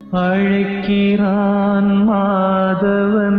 அழைக்கிறான் Madhavan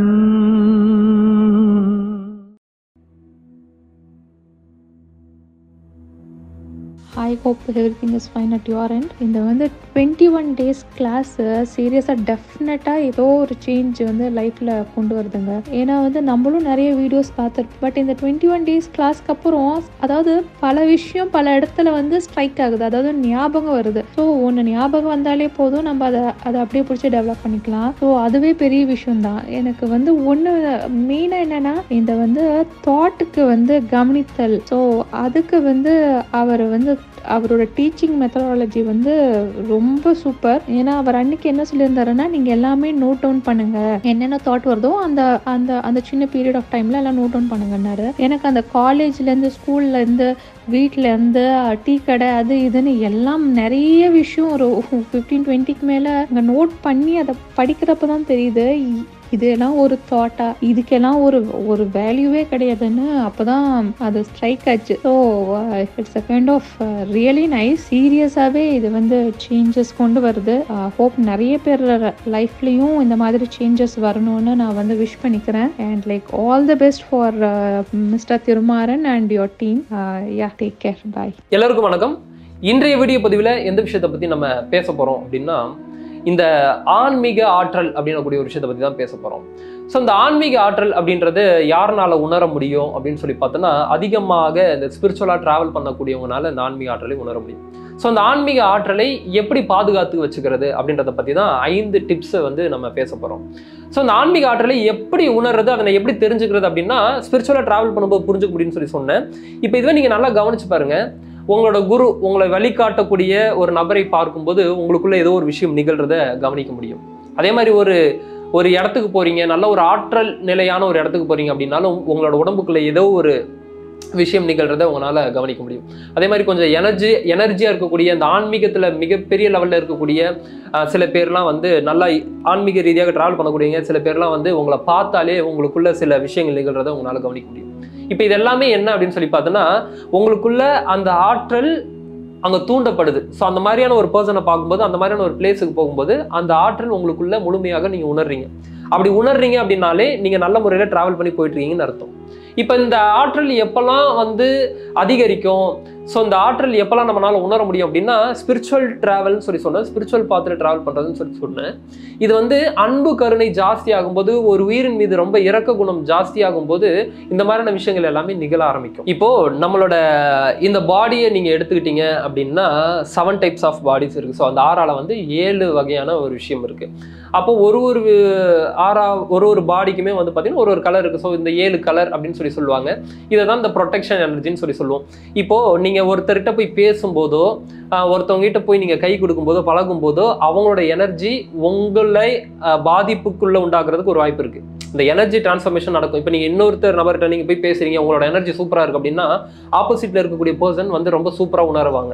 I hope everything is fine at your end இந்த வந்து டுவெண்ட்டி ஒன் டேஸ் கிளாஸு சீரியஸாக டெஃபினட்டாக ஏதோ ஒரு சேஞ்ச் வந்து லைஃப்பில் கொண்டு வருதுங்க ஏன்னா வந்து நம்மளும் நிறைய வீடியோஸ் பார்த்துருப்போம் பட் இந்த டுவெண்ட்டி ஒன் டேஸ் கிளாஸ்க்கு அப்புறம் அதாவது பல விஷயம் பல இடத்துல வந்து ஸ்ட்ரைக் ஆகுது அதாவது ஞாபகம் வருது ஸோ ஒன்று ஞாபகம் வந்தாலே போதும் நம்ம அதை அதை அப்படியே பிடிச்சி டெவலப் பண்ணிக்கலாம் ஸோ அதுவே பெரிய விஷயம் தான் எனக்கு வந்து ஒன்று மெயினாக என்னென்னா இந்த வந்து தாட்டுக்கு வந்து கவனித்தல் ஸோ அதுக்கு வந்து அவர் வந்து அவரோட டீச்சிங் மெத்தடாலஜி வந்து ரொம்ப சூப்பர் ஏன்னா அவர் அன்னைக்கு என்ன சொல்லியிருந்தாருன்னா நீங்கள் எல்லாமே நோட் டவுன் பண்ணுங்க என்னென்ன தாட் வருதோ அந்த அந்த அந்த சின்ன பீரியட் ஆஃப் டைமில் எல்லாம் நோட் டவுன் பண்ணுங்கன்னாரு எனக்கு அந்த காலேஜ்லேருந்து ஸ்கூல்லேருந்து வீட்டிலேருந்து டீ கடை அது இதுன்னு எல்லாம் நிறைய விஷயம் ஒரு ஃபிஃப்டீன் டுவெண்ட்டிக்கு மேலே அங்கே நோட் பண்ணி அதை படிக்கிறப்ப தான் தெரியுது இ- இதெல்லாம் ஒரு தாட்டா இதுக்கெல்லாம் ஒரு ஒரு வேல்யூவே கிடையாதுன்னு அப்போதான் அது ஸ்ட்ரைக் ஆச்சு so it's a kind of really nice சீரியஸாகவே இது வந்து சேஞ்சஸ் கொண்டு வருது ஹோப் நிறைய பேர் லைஃப்லேயும் இந்த மாதிரி சேஞ்சஸ் வரணும்னு நான் வந்து விஷ் பண்ணிக்கிறேன் and like all the best for mister Thirumaran and your team yeah take care bye எல்லாருக்கும் வணக்கம் இன்றைய வீடியோ பதிவில் எந்த விஷயத்தை பற்றி நம்ம பேச போகிறோம் அப்படின்னா இந்த ஆன்மீக ஆற்றல் அப்படின்னக்கூடிய ஒரு விஷயத்தை பற்றி தான் பேச போகிறோம் ஸோ இந்த ஆன்மீக ஆற்றல் அப்படின்றது யாருனால உணர முடியும் அப்படின்னு சொல்லி பார்த்தோன்னா அதிகமாக இந்த ஸ்பிரிச்சுவலாக ட்ராவல் பண்ணக்கூடியவங்கனால இந்த ஆன்மீக ஆற்றலை உணர முடியும் ஸோ அந்த ஆன்மீக ஆற்றலை எப்படி பாதுகாத்து வச்சுக்கிறது அப்படின்றத பற்றி தான் ஐந்து டிப்ஸை வந்து நம்ம பேச போகிறோம் ஸோ அந்த ஆன்மீக ஆற்றலை எப்படி உணர்றது அதனை எப்படி தெரிஞ்சுக்கிறது அப்படின்னா ஸ்பிரிச்சுவலாக ட்ராவல் பண்ணும்போது புரிஞ்சுக்க முடியும்னு சொல்லி சொன்னேன் இப்போ இதுவே நீங்கள் நல்லா கவனிச்சு பாருங்க உங்களோட குரு உங்களை வழிகாட்டக்கூடிய ஒரு நபரை பார்க்கும்போது உங்களுக்குள்ள ஏதோ ஒரு விஷயம் நிகழ்றத கவனிக்க முடியும் அதே மாதிரி ஒரு ஒரு இடத்துக்கு போறீங்க நல்ல ஒரு ஆற்றல் நிலையான ஒரு இடத்துக்கு போறீங்க அப்படின்னாலும் உங்களோட உடம்புக்குள்ள ஏதோ ஒரு விஷயம் நிகழ்றத உங்களால கவனிக்க முடியும் அதே மாதிரி கொஞ்சம் எனர்ஜி எனர்ஜியா இருக்கக்கூடிய அந்த ஆன்மீகத்துல மிகப்பெரிய லெவல்ல இருக்கக்கூடிய அஹ், சில பேர்லாம் வந்து நல்லா ஆன்மீக ரீதியாக டிராவல் பண்ணக்கூடியவங்க சில பேர்லாம் வந்து உங்களை பார்த்தாலே உங்களுக்குள்ள சில விஷயங்கள் நிகழ்றத உங்களால கவனிக்க முடியும் இப்போ இது எல்லாமே என்ன அப்படின்னு சொல்லி பார்த்தோன்னா உங்களுக்குள்ள அந்த ஆற்றல் அங்கே தூண்டப்படுது ஸோ அந்த மாதிரியான ஒரு பர்சனை பார்க்கும்போது அந்த மாதிரியான ஒரு பிளேஸுக்கு போகும்போது அந்த ஆற்றல் உங்களுக்குள்ள முழுமையாக நீங்கள் உணர்றீங்க அப்படி உணர்றீங்க அப்படின்னாலே நீங்கள் நல்ல முறையில் ட்ராவல் பண்ணி போயிட்டு இருக்கீங்கன்னு அர்த்தம் இப்போ இந்த ஆற்றல் எப்போல்லாம் வந்து அதிகரிக்கும் ஸோ இந்த ஆற்றல் எப்போல்லாம் நம்மளால உணர முடியும் அப்படின்னா ஸ்பிரிச்சுவல் ட்ராவல்னு சொல்லி சொன்னேன் ஸ்பிரிச்சுவல் பாத்தில் ட்ராவல் பண்ணுறதுன்னு சொல்லி சொன்னேன் இது வந்து அன்பு கருணை ஜாஸ்தி ஆகும்போது ஒரு உயிரின் மீது ரொம்ப இரக்க குணம் ஜாஸ்தி ஆகும்போது இந்த மாதிரியான விஷயங்கள் எல்லாமே நிகழ ஆரம்பிக்கும் இப்போ நம்மளோட இந்த பாடியை நீங்க எடுத்துக்கிட்டீங்க அப்படின்னா செவன் டைப்ஸ் ஆஃப் பாடிஸ் இருக்கு ஸோ அந்த ஆறால வந்து ஏழு வகையான ஒரு விஷயம் இருக்கு அப்போ ஒரு ஒரு ஆறா ஒரு ஒரு பாடிக்குமே வந்து பார்த்தீங்கன்னா ஒரு ஒரு கலர் இருக்கு ஸோ இந்த ஏழு கலர் அப்படின்னு சொல்லி சொல்லுவாங்க இதை தான் இந்த ப்ரொடெக்ஷன் எனர்ஜின்னு சொல்லி சொல்லுவோம் இப்போ நீங்க ஒருத்தர்கிட்ட போய் பேசும்போதோ ஆஹ், ஒருத்தவங்க கிட்ட போய் நீங்க கை கொடுக்கும்போதோ பழகும்போதோ அவங்களோட எனர்ஜி உங்களை ஆஹ், பாதிப்புக்குள்ள உண்டாக்குறதுக்கு ஒரு வாய்ப்பு இருக்கு இந்த எனர்ஜி டிரான்ஸ்ஃபர்மேஷன் நடக்கும் இப்போ நீங்க இன்னொருத்தர் நபர்கிட்ட நீங்க போய் பேசுறீங்க உங்களோட எனர்ஜி சூப்பரா இருக்கு அப்படின்னா ஆப்போசிட்ல இருக்கக்கூடிய பர்சன் வந்து ரொம்ப சூப்பரா உணருவாங்க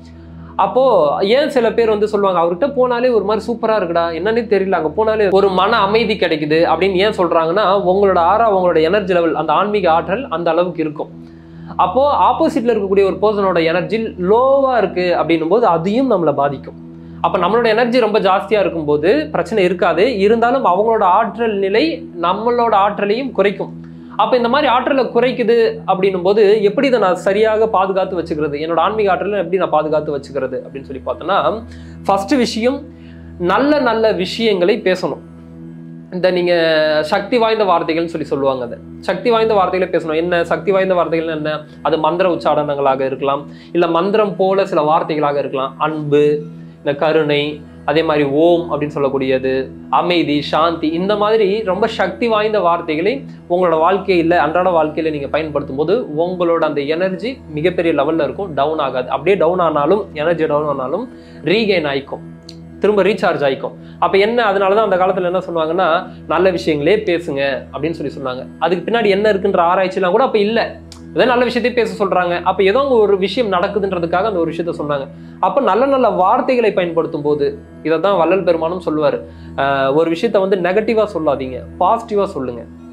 அப்போ ஏன் சில பேர் வந்து சொல்லுவாங்க அவர்கிட்ட போனாலே ஒரு மாதிரி சூப்பரா இருக்குடா என்னன்னே தெரியல அங்க போனாலே ஒரு மன அமைதி கிடைக்குது அப்படின்னு ஏன் சொல்றாங்கன்னா உங்களோட ஆறா உங்களோட எனர்ஜி லெவல் அந்த ஆன்மீக ஆற்றல் அந்த அளவுக்கு இருக்கும் அப்போ ஆப்போசிட்ல இருக்கக்கூடிய ஒரு பர்சனோட எனர்ஜி லோவா இருக்கு அப்படின்னும் போது அதையும் நம்மளை பாதிக்கும் அப்ப நம்மளோட எனர்ஜி ரொம்ப ஜாஸ்தியா இருக்கும்போது பிரச்சனை இருக்காது இருந்தாலும் அவங்களோட ஆற்றல் நிலை நம்மளோட ஆற்றலையும் குறைக்கும் அப்ப இந்த மாதிரி ஆற்றலை குறைக்குது அப்படின்னும் போது எப்படி இதை நான் சரியாக பாதுகாத்து வச்சுக்கிறது என்னோட ஆன்மீக ஆற்றலை எப்படி நான் பாதுகாத்து வச்சுக்கிறது அப்படின்னு சொல்லி பார்த்தோன்னா ஃபர்ஸ்ட் விஷயம் நல்ல நல்ல விஷயங்களை பேசணும் இந்த நீங்க சக்தி வாய்ந்த வார்த்தைகள்னு சொல்லி சொல்லுவாங்க அதை சக்தி வாய்ந்த வார்த்தைகளை பேசணும் என்ன சக்தி வாய்ந்த வார்த்தைகள் என்ன அது மந்திர உச்சாடனங்களாக இருக்கலாம் இல்ல மந்திரம் போல சில வார்த்தைகளாக இருக்கலாம் அன்பு இந்த கருணை அதே மாதிரி ஓம் அப்படின்னு சொல்லக்கூடியது அமைதி சாந்தி இந்த மாதிரி ரொம்ப சக்தி வாய்ந்த வார்த்தைகளை உங்களோட வாழ்க்கையில அன்றாட வாழ்க்கையில நீங்க பயன்படுத்தும் போது உங்களோட அந்த எனர்ஜி மிகப்பெரிய லெவல்ல இருக்கும் டவுன் ஆகாது அப்படியே டவுன் ஆனாலும் எனர்ஜி டவுன் ஆனாலும் ரீகெயின் ஆயிக்கும் திரும்ப ரீசார்ஜ் ஆயிக்கும் அப்ப என்ன அதனால தான் அந்த காலத்துல என்ன சொன்னாங்கன்னா நல்ல விஷயங்களே பேசுங்க அப்படின்னு சொல்லி சொன்னாங்க அதுக்கு பின்னாடி என்ன இருக்குன்ற ஆராய்ச்சிலாம் கூட அப்ப இல்ல ஏதோ நல்ல விஷயத்தையே பேச சொல்றாங்க அப்ப ஏதோ அங்க ஒரு விஷயம் நடக்குதுன்றதுக்காக அந்த ஒரு விஷயத்த சொன்னாங்க அப்ப நல்ல நல்ல வார்த்தைகளை பயன்படுத்தும் போது இதை தான் வள்ளல் பெருமானும் சொல்லுவாரு ஆஹ் ஒரு விஷயத்த வந்து நெகட்டிவா சொல்லாதீங்க பாசிட்டிவா சொல்லுங்க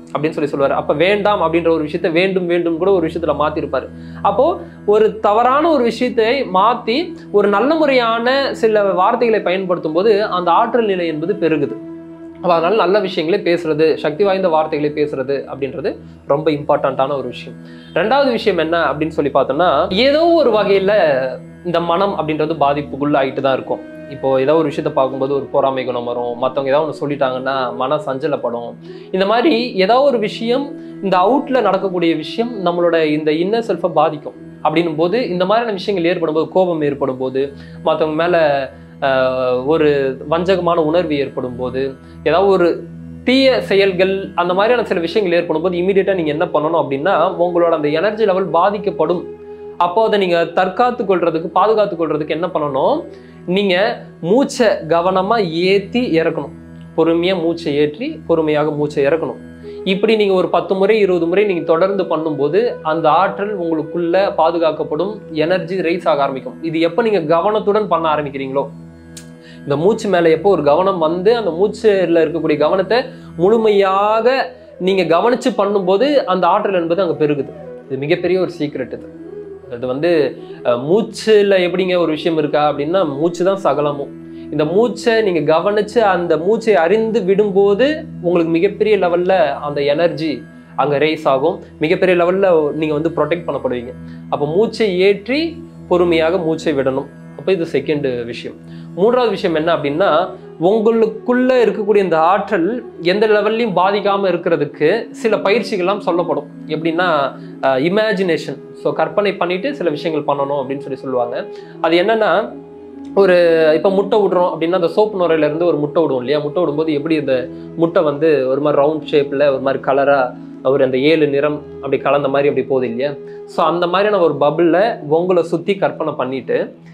அப்படின்னு சொல்லி சொல்லுவார் அப்ப வேண்டாம் அப்படின்ற ஒரு விஷயத்த வேண்டும் வேண்டும் கூட ஒரு விஷயத்துல மாத்திருப்பாரு அப்போ ஒரு தவறான ஒரு விஷயத்தை மாத்தி ஒரு நல்ல முறையான சில வார்த்தைகளை பயன்படுத்தும் போது அந்த ஆற்றல் நிலை என்பது பெருகுது அப்ப அதனால நல்ல விஷயங்களே பேசுறது சக்தி வாய்ந்த வார்த்தைகளை பேசுறது அப்படின்றது ரொம்ப இம்பார்ட்டண்ட்டான ஒரு விஷயம் ரெண்டாவது விஷயம் என்ன அப்படின்னு சொல்லி பார்த்தோம்னா ஏதோ ஒரு வகையில இந்த மனம் அப்படின்றது பாதிப்புக்குள்ள ஆயிட்டு தான் இருக்கும் இப்போ ஏதோ ஒரு விஷயத்த பார்க்கும்போது ஒரு பொறாமை குணம் வரும் மற்றவங்க ஏதாவது ஒன்று சொல்லிட்டாங்கன்னா மன சஞ்சலப்படும் இந்த மாதிரி ஏதோ ஒரு விஷயம் இந்த அவுட்ல நடக்கக்கூடிய விஷயம் நம்மளோட இந்த இன்னர் செல்ஃபை பாதிக்கும் அப்படின்னும் போது இந்த மாதிரியான விஷயங்கள் ஏற்படும் போது கோபம் ஏற்படும் போது மற்றவங்க மேல ஆஹ், ஒரு வஞ்சகமான உணர்வு ஏற்படும் போது ஏதாவது ஒரு தீய செயல்கள் அந்த மாதிரியான சில விஷயங்கள் ஏற்படும் போது இமீடியட்டா நீங்க என்ன பண்ணணும் அப்படின்னா உங்களோட அந்த எனர்ஜி லெவல் பாதிக்கப்படும் அப்போ அதை நீங்க தற்காத்து கொள்றதுக்கு பாதுகாத்து கொள்றதுக்கு என்ன பண்ணணும் நீங்க மூச்சை கவனமா ஏத்தி இறக்கணும் பொறுமையா மூச்சை ஏற்றி பொறுமையாக மூச்சை இறக்கணும் இப்படி நீங்க ஒரு பத்து முறை இருபது முறை நீங்க தொடர்ந்து பண்ணும்போது அந்த ஆற்றல் உங்களுக்குள்ள பாதுகாக்கப்படும் எனர்ஜி ரைஸ் ஆக ஆரம்பிக்கும் இது எப்போ நீங்க கவனத்துடன் பண்ண ஆரம்பிக்கிறீங்களோ இந்த மூச்சு மேல எப்போ ஒரு கவனம் வந்து அந்த மூச்சுல இருக்கக்கூடிய கவனத்தை முழுமையாக நீங்க கவனிச்சு பண்ணும்போது அந்த ஆற்றல் என்பது அங்க பெருகுது இது மிகப்பெரிய ஒரு சீக்ரெட் இது அது வந்து அஹ், மூச்சுல எப்படிங்க ஒரு விஷயம் இருக்கா அப்படின்னா மூச்சு தான் சகலமும் இந்த மூச்சை நீங்க கவனிச்சு அந்த மூச்சை அறிந்து விடும்போது உங்களுக்கு மிகப்பெரிய லெவல்ல அந்த எனர்ஜி அங்க ரேஸ் ஆகும் மிகப்பெரிய லெவல்ல நீங்க வந்து ப்ரொடெக்ட் பண்ணப்படுவீங்க அப்போ மூச்சை ஏற்றி பொறுமையாக மூச்சை விடணும் அப்போ இது செகண்ட் விஷயம் மூன்றாவது விஷயம் என்ன அப்படின்னா உங்களுக்குள்ள இருக்கக்கூடிய இந்த ஆற்றல் எந்த லெவல்லையும் பாதிக்காம இருக்கிறதுக்கு சில பயிற்சிகள்லாம் சொல்லப்படும் எப்படின்னா இமேஜினேஷன் ஸோ கற்பனை பண்ணிட்டு சில விஷயங்கள் பண்ணணும் அப்படின்னு சொல்லி சொல்லுவாங்க அது என்னன்னா ஒரு இப்போ முட்டை விடுறோம் அப்படின்னா அந்த சோப்பு நுரையில இருந்து ஒரு முட்டை விடுவோம் இல்லையா முட்டை விடும்போது எப்படி இந்த முட்டை வந்து ஒரு மாதிரி ரவுண்ட் ஷேப்ல ஒரு மாதிரி கலரா ஒரு அந்த ஏழு நிறம் அப்படி கலந்த மாதிரி அப்படி போகுது இல்லையா ஸோ அந்த மாதிரியான ஒரு பபிளில் உங்களை சுற்றி கற்பனை பண்ணிட்டு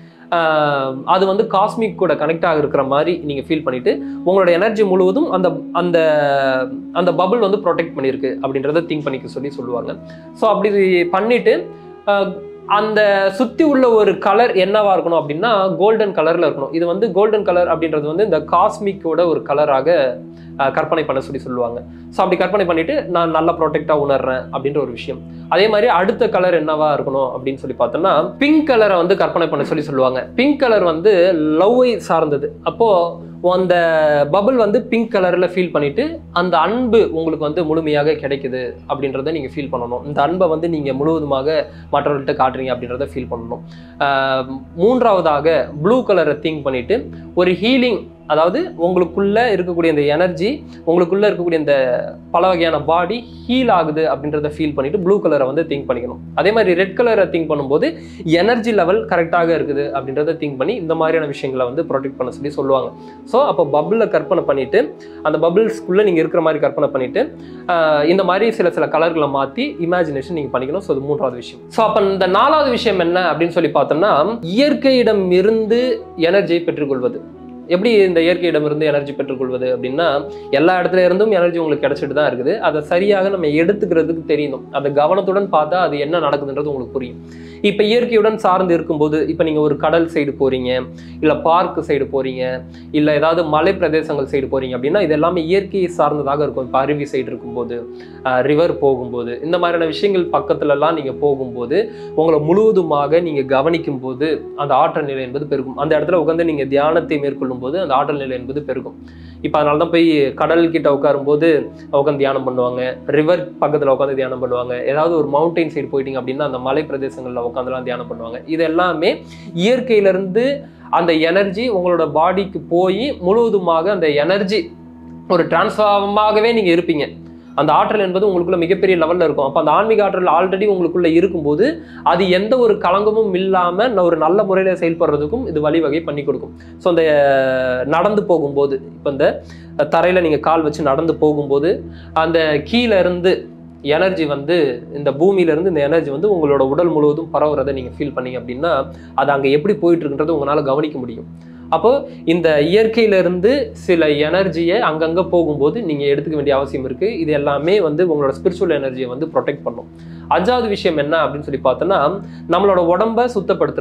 ஆஹ், அது வந்து காஸ்மிக் கூட கனெக்ட் ஆக இருக்கிற மாதிரி நீங்கள் ஃபீல் பண்ணிட்டு உங்களோட எனர்ஜி முழுவதும் அந்த அந்த அந்த பபிள் வந்து ப்ரொடெக்ட் பண்ணியிருக்கு அப்படின்றத திங்க் பண்ணிக்க சொல்லி சொல்லுவாங்க ஸோ அப்படி பண்ணிட்டு ஆஹ், அந்த சுத்தி உள்ள ஒரு கலர் என்னவா இருக்கணும் அப்படின்னா கோல்டன் கலர்ல இருக்கணும் இது வந்து கோல்டன் கலர் அப்படின்றது வந்து இந்த காஸ்மிக்கோட ஒரு கலராக அஹ், கற்பனை பண்ண சொல்லி சொல்லுவாங்க ஸோ அப்படி கற்பனை பண்ணிட்டு நான் நல்லா ப்ரொடெக்டாக உணர்றேன் அப்படின்ற ஒரு விஷயம் அதே மாதிரி அடுத்த கலர் என்னவா இருக்கணும் அப்படின்னு சொல்லி பார்த்தோம்னா பிங்க் கலரை வந்து கற்பனை பண்ண சொல்லி சொல்லுவாங்க பிங்க் கலர் வந்து லவ்வை சார்ந்தது அப்போ அந்த பபிள் வந்து பிங்க் கலர்ல ஃபீல் பண்ணிட்டு அந்த அன்பு உங்களுக்கு வந்து முழுமையாக கிடைக்குது அப்படின்றத நீங்க ஃபீல் பண்ணணும் இந்த அன்பை வந்து நீங்க முழுவதுமாக மற்றவர்கள்ட்ட காட்டுறீங்க அப்படின்றத ஃபீல் பண்ணணும் ஆஹ் மூன்றாவதாக ப்ளூ கலரை திங்க் பண்ணிட்டு ஒரு ஹீலிங் அதாவது உங்களுக்குள்ள இருக்கக்கூடிய இந்த எனர்ஜி உங்களுக்குள்ள இருக்கக்கூடிய இந்த பல வகையான பாடி ஹீல் ஆகுது அப்படின்றத ஃபீல் பண்ணிட்டு ப்ளூ கலரை வந்து திங்க் பண்ணிக்கணும் அதே மாதிரி ரெட் கலரை திங்க் பண்ணும்போது எனர்ஜி லெவல் கரெக்டாக இருக்குது அப்படின்றத திங்க் பண்ணி இந்த மாதிரியான விஷயங்களை வந்து ப்ரொடெக்ட் பண்ண சொல்லி சொல்லுவாங்க ஸோ அப்போ பபிளில் கற்பனை பண்ணிட்டு அந்த பபிள்ஸ்குள்ளே நீங்கள் இருக்கிற மாதிரி கற்பனை பண்ணிட்டு ஆஹ் இந்த மாதிரி சில சில கலர்களை மாற்றி இமேஜினேஷன் நீங்கள் பண்ணிக்கணும் ஸோ அது மூன்றாவது விஷயம் ஸோ அப்போ இந்த நாலாவது விஷயம் என்ன அப்படின்னு சொல்லி பார்த்தோம்னா இயற்கையிடம் இருந்து எனர்ஜியை பெற்றுக்கொள்வது எப்படி இந்த இயற்கையிடமிருந்து எனர்ஜி பெற்றுக்கொள்வது அப்படின்னா எல்லா இடத்துல இருந்தும் எனர்ஜி உங்களுக்கு கிடைச்சிட்டு தான் இருக்குது அதை சரியாக நம்ம எடுத்துக்கிறதுக்கு தெரியணும் அதை கவனத்துடன் பார்த்தா அது என்ன நடக்குதுன்றது உங்களுக்கு புரியும் இப்போ இயற்கையுடன் சார்ந்து இருக்கும்போது இப்போ நீங்கள் ஒரு கடல் சைடு போறீங்க இல்லை பார்க் சைடு போறீங்க இல்லை ஏதாவது மலை பிரதேசங்கள் சைடு போறீங்க அப்படின்னா இது எல்லாமே இயற்கையை சார்ந்ததாக இருக்கும் இப்போ அருவி சைடு இருக்கும்போது ரிவர் போகும்போது இந்த மாதிரியான விஷயங்கள் பக்கத்துலலாம் நீங்கள் போகும்போது உங்களை முழுவதுமாக நீங்கள் கவனிக்கும் போது அந்த ஆற்றல் நிலை என்பது பெருகும் அந்த இடத்துல உட்காந்து நீங்கள் தியானத்தை மேற்கொள்ளும் போது அந்த ஆற்றல் நிலை என்பது பெருகும் இப்போ அதனால தான் போய் கடல் கிட்ட உட்காரும்போது உட்காந்து தியானம் பண்ணுவாங்க ரிவர் பக்கத்தில் உட்காந்து தியானம் பண்ணுவாங்க ஏதாவது ஒரு மவுண்டைன் சைடு போயிட்டீங்க அப்படின்னா அந்த மலை பிரதேசங்களில் உட்காந்துலாம் தியானம் பண்ணுவாங்க இது எல்லாமே இயற்கையிலிருந்து அந்த எனர்ஜி உங்களோட பாடிக்கு போய் முழுவதுமாக அந்த எனர்ஜி ஒரு டிரான்ஸ்ஃபார்மாகவே நீங்கள் இருப்பீங்க அந்த ஆற்றல் என்பது உங்களுக்குள்ள மிகப்பெரிய லெவல்ல இருக்கும் அப்போ அந்த ஆன்மீக ஆற்றல் ஆல்ரெடி உங்களுக்குள்ள இருக்கும்போது அது எந்த ஒரு களங்கமும் இல்லாம ந- ஒரு நல்ல முறையில செயல்படுறதுக்கும் இது வழிவகை பண்ணி கொடுக்கும் ஸோ அந்த அஹ், நடந்து போகும்போது இப்போ இந்த தரையில நீங்க கால் வச்சு நடந்து போகும்போது அந்த கீழே இருந்து எனர்ஜி வந்து இந்த பூமியில இருந்து இந்த எனர்ஜி வந்து உங்களோட உடல் முழுவதும் பரவுறதை நீங்க ஃபீல் பண்ணீங்க அப்படின்னா அது அங்க எப்படி போயிட்டு இருக்குன்றது உங்களால கவனிக்க முடியும் அப்போ இந்த இயற்கையில இருந்து சில எனர்ஜியை அங்கங்க போகும்போது நீங்க எடுத்துக்க வேண்டிய அவசியம் இருக்கு இது எல்லாமே வந்து உங்களோட ஸ்பிரிச்சுவல் எனர்ஜியை வந்து ப்ரொடெக்ட் பண்ணும் அஞ்சாவது விஷயம் என்ன அப்படின்னு சொல்லி பார்த்தோன்னா நம்மளோட உடம்ப சுத்தப்படுத்துறது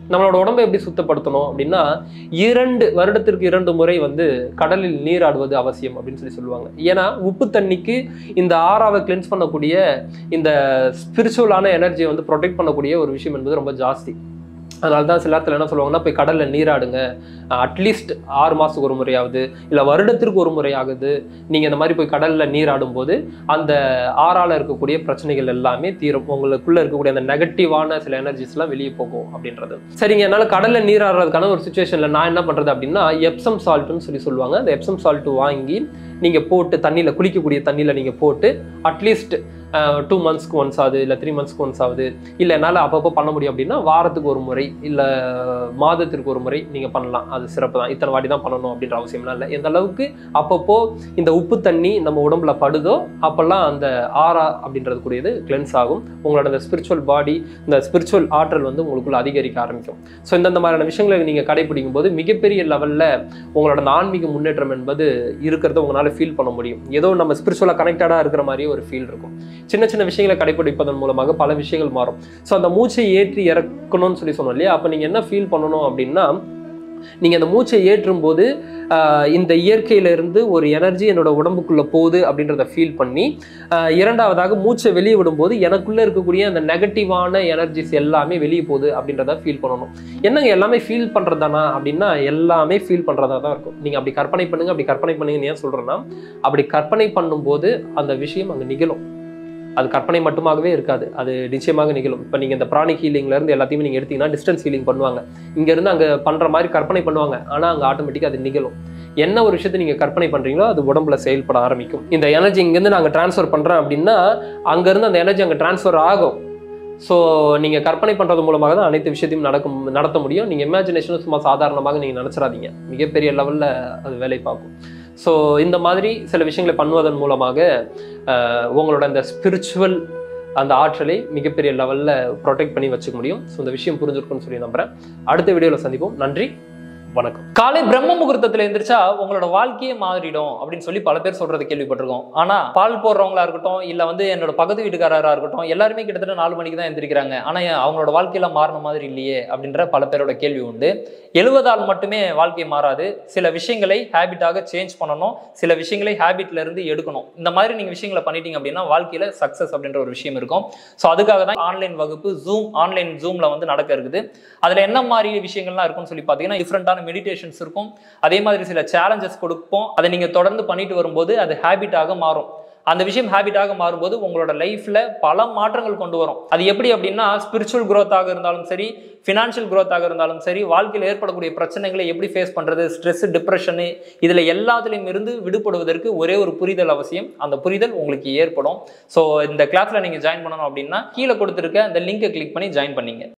நம்மளோட உடம்பை எப்படி சுத்தப்படுத்தணும் அப்படின்னா இரண்டு வருடத்திற்கு இரண்டு முறை வந்து கடலில் நீராடுவது அவசியம் அப்படின்னு சொல்லி சொல்லுவாங்க ஏன்னா உப்பு தண்ணிக்கு இந்த ஆறாவை கிளென்ஸ் பண்ணக்கூடிய இந்த ஸ்பிரிச்சுவலான எனர்ஜியை வந்து ப்ரொடெக்ட் பண்ணக்கூடிய ஒரு விஷயம் என்பது ரொம்ப ஜாஸ்தி அதனால தான் சில நேரத்தில் என்ன சொல்லுவாங்கன்னா போய் கடலில் நீராடுங்க அட்லீஸ்ட் ஆறு மாதத்துக்கு ஒரு முறையாவது இல்லை வருடத்திற்கு ஒரு முறை ஆகுது நீங்கள் இந்த மாதிரி போய் கடலில் நீராடும் போது அந்த ஆறால இருக்கக்கூடிய பிரச்சனைகள் எல்லாமே தீரும் உங்களுக்குள்ள இருக்கக்கூடிய அந்த நெகட்டிவான சில எனர்ஜிஸ்லாம் வெளியே போகும் அப்படின்றது சரிங்க என்னால் கடலில் நீராடுறதுக்கான ஒரு சுச்சுவேஷனில் நான் என்ன பண்ணுறது அப்படின்னா எப்சம் சால்ட்டுன்னு சொல்லி சொல்லுவாங்க அந்த எப்சம் சால்ட் வாங்கி நீங்கள் போட்டு தண்ணியில் குளிக்கக்கூடிய தண்ணியில் நீங்கள் போட்டு அட்லீஸ்ட் டூ மந்த்ஸ்க்கு ஒன்ஸ் ஆகுது இல்லை த்ரீ மந்த்ஸ்க்கு ஒன்ஸ் ஆகுது இல்லை என்னால் அப்பப்போ பண்ண முடியும் அப்படின்னா வாரத்துக்கு ஒரு முறை இல்லை மாதத்திற்கு ஒரு முறை நீங்கள் பண்ணலாம் அது சிறப்பு தான் இத்தனை வாட்டி தான் பண்ணணும் அப்படின்ற அவசியம்லாம் இல்லை எந்த அளவுக்கு அப்பப்போ இந்த உப்பு தண்ணி நம்ம உடம்புல படுதோ அப்போல்லாம் அந்த ஆரா அப்படின்றது கூடியது கிளென்ஸ் ஆகும் உங்களோட இந்த ஸ்பிரிச்சுவல் பாடி இந்த ஸ்பிரிச்சுவல் ஆற்றல் வந்து உங்களுக்குள்ள அதிகரிக்க ஆரம்பிக்கும் ஸோ இந்தந்த மாதிரியான விஷயங்களை நீங்கள் கடைபிடிக்கும் போது மிகப்பெரிய லெவலில் உங்களோட அந்த ஆன்மீக முன்னேற்றம் என்பது இருக்கிறத உங்களால் ஃபீல் பண்ண முடியும் ஏதோ நம்ம ஸ்பிரிச்சுவலாக கனெக்டடாக இருக்கிற மாதிரியே ஒரு ஃபீல் இருக்கும் சின்ன சின்ன விஷயங்களை கடைபிடிப்பதன் மூலமாக பல விஷயங்கள் மாறும் ஸோ அந்த மூச்சை ஏற்றி இறக்கணும்னு சொல்லி சொன்னோம் இல்லையா அப்போ நீங்கள் என்ன ஃபீல் பண்ணணும் அப்படின்னா நீங்கள் அந்த மூச்சை ஏற்றும் போது ஆஹ், இந்த இயற்கையிலிருந்து ஒரு எனர்ஜி என்னோட உடம்புக்குள்ளே போகுது அப்படின்றத ஃபீல் பண்ணி ஆஹ், இரண்டாவதாக மூச்சை வெளியே விடும்போது எனக்குள்ளே இருக்கக்கூடிய அந்த நெகட்டிவான எனர்ஜிஸ் எல்லாமே வெளியே போகுது அப்படின்றத ஃபீல் பண்ணணும் என்னங்க எல்லாமே ஃபீல் பண்ணுறதானா அப்படின்னா எல்லாமே ஃபீல் பண்ணுறதா தான் இருக்கும் நீங்கள் அப்படி கற்பனை பண்ணுங்க அப்படி கற்பனை பண்ணுங்கன்னு ஏன் சொல்கிறேன்னா அப்படி கற்பனை பண்ணும்போது அந்த விஷயம் அங்கே நிகழும் அது கற்பனை மட்டுமாகவே இருக்காது அது நிச்சயமாக நிகழும் இப்போ நீங்கள் இந்த பிராணி ஹீலிங்ல இருந்து எல்லாத்தையுமே நீங்கள் எடுத்தீங்கன்னா டிஸ்டன்ஸ் ஹீலிங் பண்ணுவாங்க இங்கேருந்து அங்கே பண்ணுற மாதிரி கற்பனை பண்ணுவாங்க ஆனால் அங்கே ஆட்டோமேட்டிக்காக அது நிகழும் என்ன ஒரு விஷயத்தை நீங்கள் கற்பனை பண்ணுறீங்களோ அது உடம்புல செயல்பட ஆரம்பிக்கும் இந்த எனர்ஜி இங்கேருந்து நாங்கள் ட்ரான்ஸ்ஃபர் பண்ணுறேன் அப்படின்னா அங்கேருந்து அந்த எனர்ஜி அங்கே ட்ரான்ஸ்ஃபர் ஆகும் ஸோ நீங்கள் கற்பனை பண்ணுறது மூலமாக தான் அனைத்து விஷயத்தையும் நடக்கும் நடத்த முடியும் நீங்கள் இமேஜினேஷனும் சும்மா சாதாரணமாக நீங்கள் நினச்சிடாதீங்க மிகப்பெரிய லெவலில் அது வேலை பார்க்கும் ஸோ இந்த மாதிரி சில விஷயங்களை பண்ணுவதன் மூலமாக ஆஹ், உங்களோட அந்த ஸ்பிரிச்சுவல் அந்த ஆற்றலை மிகப்பெரிய லெவலில் ப்ரொடெக்ட் பண்ணி வச்சுக்க முடியும் ஸோ இந்த விஷயம் புரிஞ்சிருக்கும்னு சொல்லி நம்புறேன் அடுத்த வீடியோவில் சந்திப்போம் நன்றி வணக்கம் காலை பிரம்ம முகூர்த்தத்துல எந்திரிச்சா உங்களோட வாழ்க்கையே மாறிடும் அப்படின்னு சொல்லி பல பேர் சொல்றது கேள்விப்பட்டிருக்கோம் ஆனா பால் போடுறவங்களா இருக்கட்டும் இல்ல வந்து என்னோட பக்கத்து வீட்டுக்காரரா இருக்கட்டும் எல்லாருமே கிட்டத்தட்ட நாலு மணிக்கு தான் எந்திரிக்கிறாங்க ஆனா ஏன் அவங்களோட வாழ்க்கையில மாறின மாதிரி இல்லையே அப்படின்ற பல பேரோட கேள்வி உண்டு எழுவதால் மட்டுமே வாழ்க்கை மாறாது சில விஷயங்களை ஹேபிட்டாக சேஞ்ச் பண்ணணும் சில விஷயங்களை ஹேபிட்ல இருந்து எடுக்கணும் இந்த மாதிரி நீங்க விஷயங்களை பண்ணிட்டீங்க அப்படின்னா வாழ்க்கையில சக்சஸ் அப்படின்ற ஒரு விஷயம் இருக்கும் ஸோ அதுக்காக தான் ஆன்லைன் வகுப்பு ஜூம் ஆன்லைன் ஜூம்ல வந்து நடக்க இருக்குது அதுல என்ன மாதிரி விஷயங்கள்லாம் இருக்கும்னு சொல்லி பார்த்தீங்கன்னா டிஃப்ரெண்டான மெடிடேஷன்ஸ் இருக்கும் அதே மாதிரி சில சேலஞ்சஸ் கொடுப்போம் அதை நீங்க தொடர்ந்து பண்ணிட்டு வரும்போது அது ஹேபிட்டாக மாறும் அந்த விஷயம் ஹேபிட்டாக மாறும்போது உங்களோட லைஃப்ல பல மாற்றங்கள் கொண்டு வரும் அது எப்படி அப்படின்னா ஸ்பிரிச்சுவல் growth-ஆக இருந்தாலும் சரி ஃபினான்ஷியல் growth-ஆக இருந்தாலும் சரி வாழ்க்கையில் ஏற்படக்கூடிய பிரச்சனைகளை எப்படி ஃபேஸ் பண்றது ஸ்ட்ரெஸ் டிப்ரெஷனு இதுல எல்லாத்துலேயும் இருந்து விடுபடுவதற்கு ஒரே ஒரு புரிதல் அவசியம் அந்த புரிதல் உங்களுக்கு ஏற்படும் ஸோ இந்த கிளாஸ்ல நீங்க ஜாயின் பண்ணணும் அப்படின்னா கீழே கொடுத்துருக்க அந்த லிங்கை கிளிக் பண்ணி ஜாயின் பண்ணீங்க